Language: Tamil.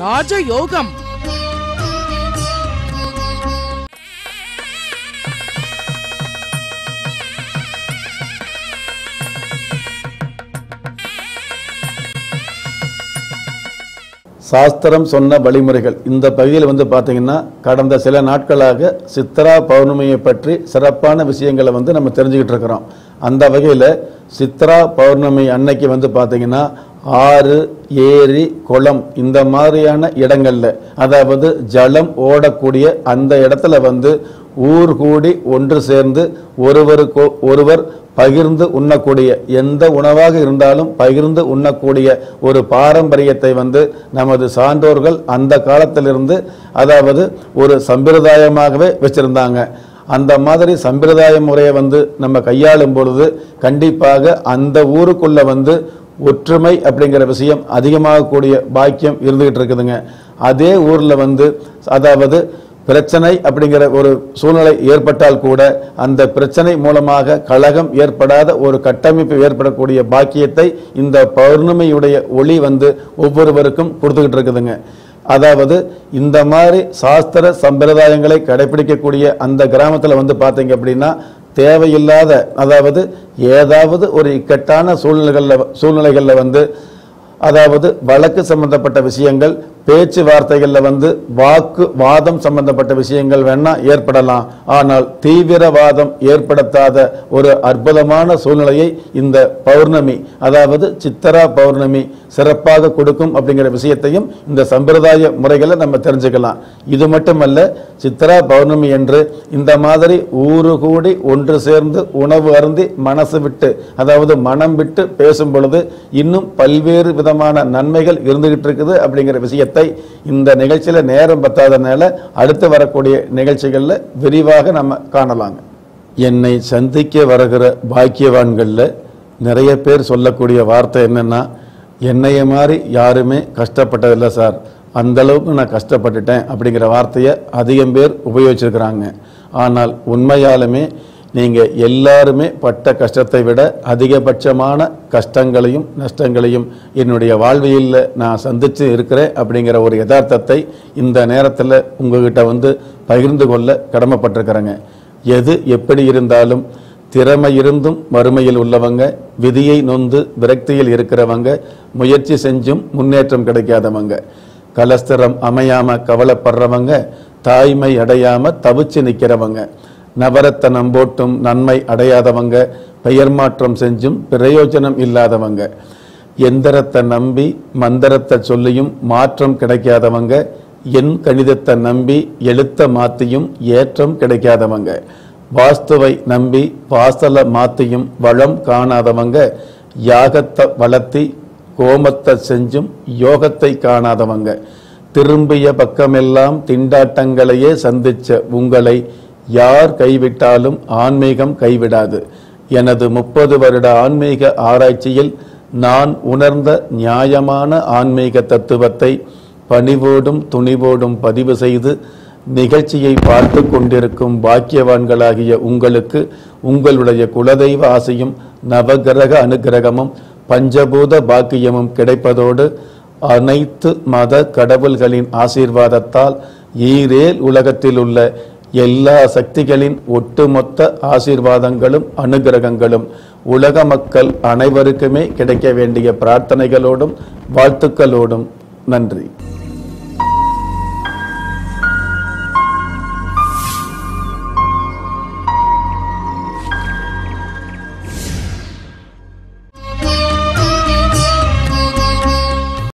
ராஜயோகம் சாஸ்திரம் சொன்ன வழிமுறைகள் இந்த பகுதியில் வந்து பார்த்தீங்கன்னா கடந்த சில நாட்களாக சித்ரா பௌர்ணமியை பற்றி சிறப்பான விஷயங்களை வந்து நம்ம தெரிஞ்சுக்கிட்டு இருக்கிறோம் அந்த வகையில் சித்ரா பௌர்ணமி அன்னைக்கு வந்து பார்த்தீங்கன்னா ஆறு ஏரி குளம் இந்த மாதிரியான இடங்கள்ல அதாவது ஜலம் ஓடக்கூடிய அந்த இடத்துல வந்து ஊர் கூடி ஒன்று சேர்ந்து ஒருவருக்கு ஒருவர் பகிர்ந்து உண்ணக்கூடிய எந்த உணவாக இருந்தாலும் பகிர்ந்து உண்ணக்கூடிய ஒரு பாரம்பரியத்தை வந்து நமது சான்றோர்கள் அந்த காலத்திலிருந்து அதாவது ஒரு சம்பிரதாயமாகவே வச்சிருந்தாங்க அந்த மாதிரி சம்பிரதாய முறையை வந்து நம்ம கையாளும் பொழுது கண்டிப்பாக அந்த ஊருக்குள்ள வந்து ஒற்றுமை அப்படிங்கிற விஷயம் அதிகமாகக்கூடிய பாக்கியம் இருந்துகிட்டு இருக்குதுங்க அதே ஊர்ல வந்து அதாவது பிரச்சனை அப்படிங்கிற ஒரு சூழ்நிலை ஏற்பட்டால் கூட அந்த பிரச்சனை மூலமாக கழகம் ஏற்படாத ஒரு கட்டமைப்பு ஏற்படக்கூடிய பாக்கியத்தை இந்த பௌர்ணமியுடைய ஒளி வந்து ஒவ்வொருவருக்கும் கொடுத்துக்கிட்டு இருக்குதுங்க அதாவது இந்த மாதிரி சாஸ்திர சம்பிரதாயங்களை கடைபிடிக்கக்கூடிய அந்த கிராமத்தில் வந்து பார்த்தீங்க அப்படின்னா தேவையில்லாத அதாவது ஏதாவது ஒரு இக்கட்டான சூழ்நிலைகளில் சூழ்நிலைகளில் வந்து அதாவது வழக்கு சம்பந்தப்பட்ட விஷயங்கள் பேச்சுவார்த்தைகளில் வந்து வாக்கு வாதம் சம்பந்தப்பட்ட விஷயங்கள் வேணா ஏற்படலாம் ஆனால் தீவிரவாதம் ஏற்படுத்தாத ஒரு அற்புதமான சூழ்நிலையை இந்த பௌர்ணமி அதாவது சித்தரா பௌர்ணமி சிறப்பாக கொடுக்கும் அப்படிங்கிற விஷயத்தையும் இந்த சம்பிரதாய முறைகளை நம்ம தெரிஞ்சுக்கலாம் இது மட்டுமல்ல சித்ரா பௌர்ணமி என்று இந்த மாதிரி ஊரு கூடி ஒன்று சேர்ந்து உணவு அருந்தி மனசு விட்டு அதாவது மனம் விட்டு பேசும் பொழுது இன்னும் பல்வேறு விதமான நன்மைகள் இருந்துகிட்டு இருக்குது அப்படிங்கிற விஷயத்தை இந்த நிகழ்ச்சியில நேரம் பத்தாதனால அடுத்து வரக்கூடிய நிகழ்ச்சிகள்ல விரிவாக நம்ம காணலாங்க என்னை சந்திக்க வருகிற பாக்கியவான்கள்ல நிறைய பேர் சொல்லக்கூடிய வார்த்தை என்னன்னா என்னைய மாதிரி யாருமே கஷ்டப்பட்டதில்லை சார் அந்த அளவுக்கு நான் கஷ்டப்பட்டுட்டேன் அப்படிங்கிற வார்த்தையை அதிகம் பேர் உபயோகிச்சிருக்கிறாங்க ஆனால் உண்மையாலுமே நீங்கள் எல்லாருமே பட்ட கஷ்டத்தை விட அதிகபட்சமான கஷ்டங்களையும் நஷ்டங்களையும் என்னுடைய வாழ்வியலில் நான் சந்தித்து இருக்கிறேன் அப்படிங்கிற ஒரு யதார்த்தத்தை இந்த நேரத்தில் உங்ககிட்ட வந்து பகிர்ந்து கொள்ள கடமைப்பட்டிருக்கிறேங்க எது எப்படி இருந்தாலும் திறமை இருந்தும் வறுமையில் உள்ளவங்க விதியை நொந்து விரக்தியில் இருக்கிறவங்க முயற்சி செஞ்சும் முன்னேற்றம் கிடைக்காதவங்க கலஸ்திரம் அமையாம கவலைப்படுறவங்க தாய்மை அடையாம தவிச்சு நிக்கிறவங்க நவரத்தனம் போட்டும் நன்மை அடையாதவங்க பெயர் மாற்றம் செஞ்சும் பிரயோஜனம் இல்லாதவங்க எந்திரத்தை நம்பி மந்திரத்தை சொல்லியும் மாற்றம் கிடைக்காதவங்க எண் கணிதத்தை நம்பி எழுத்த மாத்தியும் ஏற்றம் கிடைக்காதவங்க வாஸ்துவை நம்பி வாசல மாத்தியும் வளம் காணாதவங்க யாகத்தை வளர்த்தி கோமத்தை செஞ்சும் யோகத்தை காணாதவங்க திரும்பிய பக்கமெல்லாம் திண்டாட்டங்களையே சந்திச்ச உங்களை யார் கைவிட்டாலும் ஆன்மீகம் கைவிடாது எனது முப்பது வருட ஆன்மீக ஆராய்ச்சியில் நான் உணர்ந்த நியாயமான ஆன்மீக தத்துவத்தை பணிவோடும் துணிவோடும் பதிவு செய்து நிகழ்ச்சியை பார்த்து கொண்டிருக்கும் பாக்கியவான்களாகிய உங்களுக்கு உங்களுடைய குலதெய்வ ஆசையும் நவகிரக அனுகிரகமும் பஞ்சபூத பாக்கியமும் கிடைப்பதோடு அனைத்து மத கடவுள்களின் ஆசீர்வாதத்தால் ஈரேல் உலகத்தில் உள்ள எல்லா சக்திகளின் ஒட்டுமொத்த ஆசீர்வாதங்களும் அனுகிரகங்களும் உலக மக்கள் அனைவருக்குமே கிடைக்க வேண்டிய பிரார்த்தனைகளோடும் வாழ்த்துக்களோடும் நன்றி